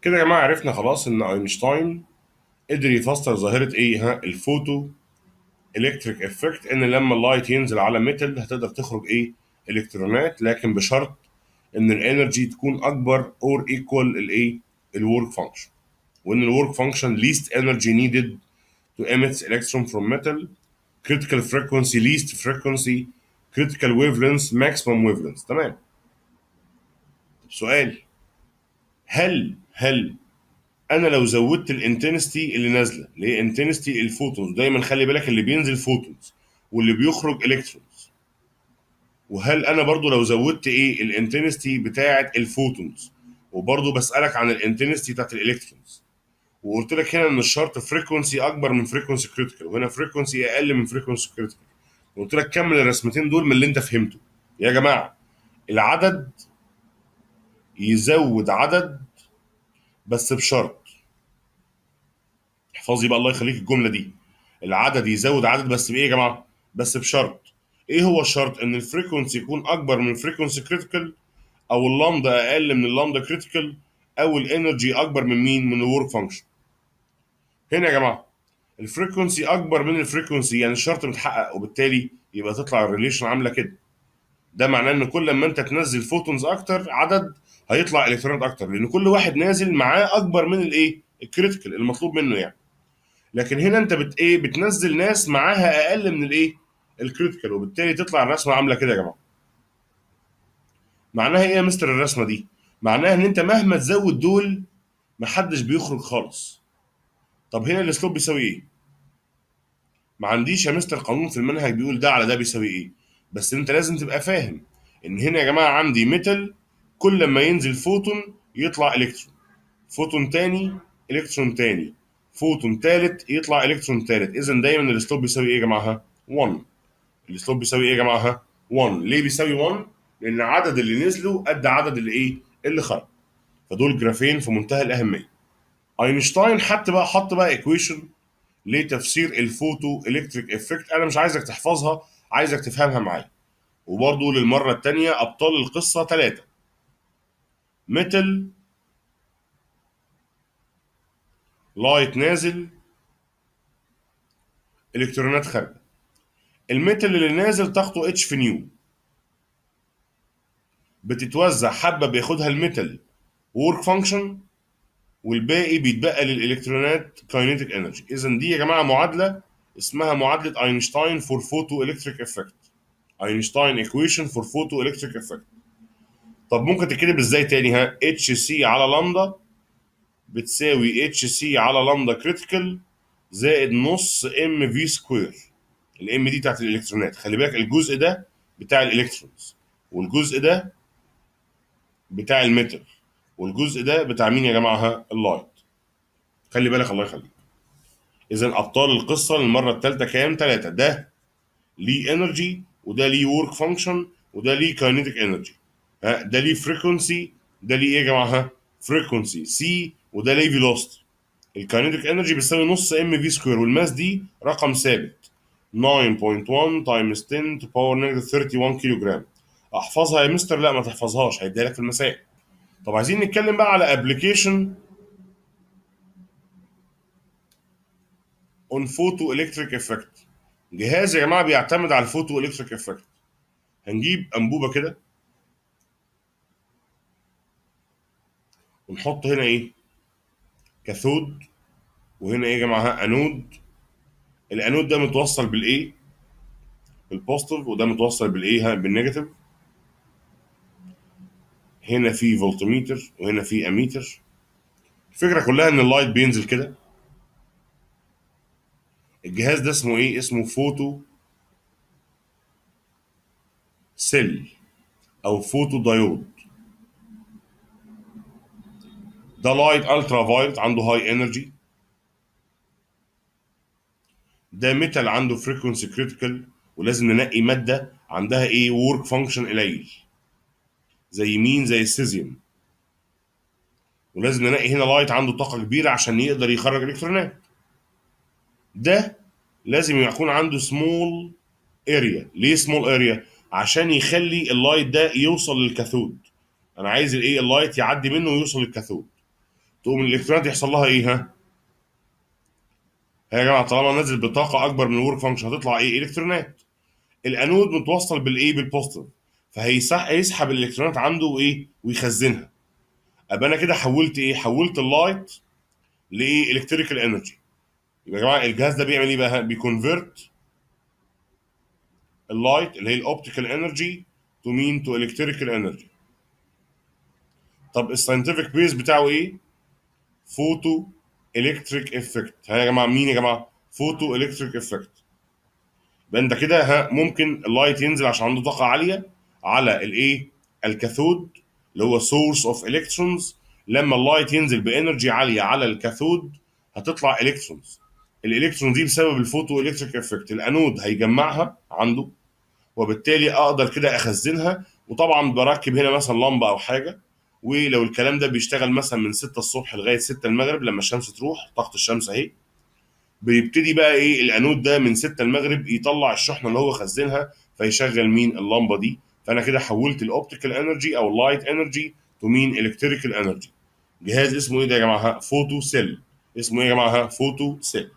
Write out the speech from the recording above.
كده يا جماعه عرفنا خلاص ان اينشتاين قدر يفسر ظاهره ايه ها الفوتو الكتريك افكت ان لما اللايت ينزل على ميتال هتقدر تخرج ايه الكترونات لكن بشرط ان الانرجي تكون اكبر اور ايكوال الايه الورك فانكشن وان الورك فانكشن least energy needed to emit electron from metal critical frequency least frequency critical wavelength maximum wavelength تمام سؤال هل هل انا لو زودت الانتنستي اللي نازله اللي هي انتنستي الفوتونز دايما خلي بالك اللي بينزل فوتونز واللي بيخرج الكترونز وهل انا برضو لو زودت ايه الانتنستي بتاعه الفوتونز وبرضو بسالك عن الانتنستي بتاعه الالكترونز وقلت لك هنا ان الشرط فريكونسي اكبر من فريكونسي كريتيكال وهنا فريكونسي اقل من فريكونسي كريتيكال وقلت لك كمل الرسمتين دول من اللي انت فهمته يا جماعه العدد يزود عدد بس بشرط احفظي بقى الله يخليك الجمله دي العدد يزود عدد بس بايه يا جماعه بس بشرط ايه هو الشرط ان الفريكونسي يكون اكبر من الفريكونسي كريتيكال او اللامدا اقل من اللامدا كريتيكال او الانرجي اكبر من مين من الورك فانكشن هنا يا جماعه الفريكونسي اكبر من الفريكونسي يعني الشرط متحقق وبالتالي يبقى تطلع الريليشن عامله كده ده معناه ان كل ما انت تنزل فوتونز اكتر عدد هيطلع الكترونات اكتر لان كل واحد نازل معاه اكبر من الايه الكريتيكال المطلوب منه يعني لكن هنا انت بت ايه بتنزل ناس معاها اقل من الايه الكريتيكال وبالتالي تطلع الرسمه عامله كده يا جماعه معناها ايه يا مستر الرسمه دي معناها ان انت مهما تزود دول محدش بيخرج خالص طب هنا الاسلوب بيساوي ايه ما عنديش يا مستر قانون في المنهج بيقول ده على ده بيساوي ايه بس انت لازم تبقى فاهم ان هنا يا جماعه عندي ميتال كل ما ينزل فوتون يطلع الكترون فوتون تاني الكترون تاني فوتون تالت يطلع الكترون تالت اذا دايما الاسلوب بيساوي ايه يا جماعه 1 الاسلوب بيساوي ايه يا جماعه 1 ليه بيساوي 1 لان عدد اللي نزلوا قد عدد اللي ايه اللي خرج فدول جرافين في منتهى الاهميه اينشتاين حتى بقى حط بقى ايكويشن لتفسير الفوتو الكتريك افكت انا مش عايزك تحفظها عايزك تفهمها معايا وبرضه للمره الثانيه ابطال القصه ثلاثه ميتال لايت نازل الكترونات خارجه الميتال اللي نازل طاقته اتش في نيو بتتوزع حبه بياخدها الميتال ورك فانكشن والباقي بيتبقى للالكترونات كاينيتيك انرجي اذا دي يا جماعه معادله اسمها معادله اينشتاين فور فوتو الكتريك افكت اينشتاين ايكويشن فور فوتو الكتريك افكت طب ممكن تتكتب ازاي تاني ها اتش سي على لامدا بتساوي اتش سي على لامدا كريتيكال زائد نص ام في سكوير الام دي بتاعت الالكترونات خلي بالك الجزء ده بتاع الالكترونز والجزء ده بتاع الميتال والجزء ده بتاع مين يا جماعه ها اللايت خلي بالك الله يخليك اذا ابطال القصه للمره الثالثه كام ثلاثه ده ليه انرجي وده ليه ورك فانكشن وده ليه كاينيتيك انرجي ها ده ليه فريكونسي ده ليه ايه يا جماعه ها فريكونسي سي وده ليه فيلوستي الكاينيتيك انرجي بيساوي نص ام في سكوير والماس دي رقم ثابت 9.1 تايمز 10 تو باور نيجاتيف 31 كيلو جرام احفظها يا مستر لا ما تحفظهاش هيديها لك في المسائل طب عايزين نتكلم بقى على ابلكيشن اون فوتو الكتريك افكت جهاز يا جماعه بيعتمد على الفوتو الكتريك افكت هنجيب انبوبه كده ونحط هنا ايه كاثود وهنا ايه يا جماعه انود الانود ده متوصل بالايه بالبوزيتيف وده متوصل بالايه بالنيجاتيف هنا في فولتميتر وهنا في اميتر الفكره كلها ان اللايت بينزل كده الجهاز ده اسمه ايه اسمه فوتو سيل او فوتو دايود ده لايت الترا فايلت عنده هاي انرجي ده ميتال عنده فريكونسي كريتيكال ولازم ننقي ماده عندها ايه ورك فانكشن قليل زي مين زي السيزيوم ولازم نلاقي هنا لايت عنده طاقه كبيره عشان يقدر يخرج الكترونات ده لازم يكون عنده سمول اريا ليه سمول اريا عشان يخلي اللايت ده يوصل للكاثود انا عايز الايه اللايت يعدي منه ويوصل للكاثود تقوم الالكترونات يحصل لها ايه ها ها يا جماعه طالما نازل بطاقه اكبر من الورك فانكشن هتطلع ايه الكترونات الانود متوصل بالايه بالبوزيتيف فهيسحب الالكترونات عنده وايه ويخزنها ابقى انا كده حولت ايه حولت اللايت لايه الكتريكال انرجي يبقى يا جماعه الجهاز ده بيعمل ايه بقى بيكونفرت اللايت اللي هي الاوبتيكال انرجي تو مين تو الكتريكال انرجي طب الساينتفك بيز بتاعه ايه فوتو الكتريك افكت ها يا جماعه مين يا جماعه فوتو الكتريك افكت يبقى انت كده ها ممكن اللايت ينزل عشان عنده طاقه عاليه على الايه الكاثود اللي هو سورس اوف الكترونز لما اللايت ينزل بانرجي عاليه على الكاثود هتطلع الكترونز الالكترون دي بسبب الفوتو الكتريك افكت الانود هيجمعها عنده وبالتالي اقدر كده اخزنها وطبعا بركب هنا مثلا لمبه او حاجه ولو الكلام ده بيشتغل مثلا من 6 الصبح لغايه 6 المغرب لما الشمس تروح طاقه الشمس اهي بيبتدي بقى ايه الانود ده من 6 المغرب يطلع الشحنه اللي هو خزنها فيشغل مين اللمبه دي فانا كده حولت الاوبتيكال انرجي او اللايت انرجي تو مين الكتريكال انرجي جهاز اسمه ايه ده يا جماعه فوتو سيل اسمه ايه يا جماعه فوتو سيل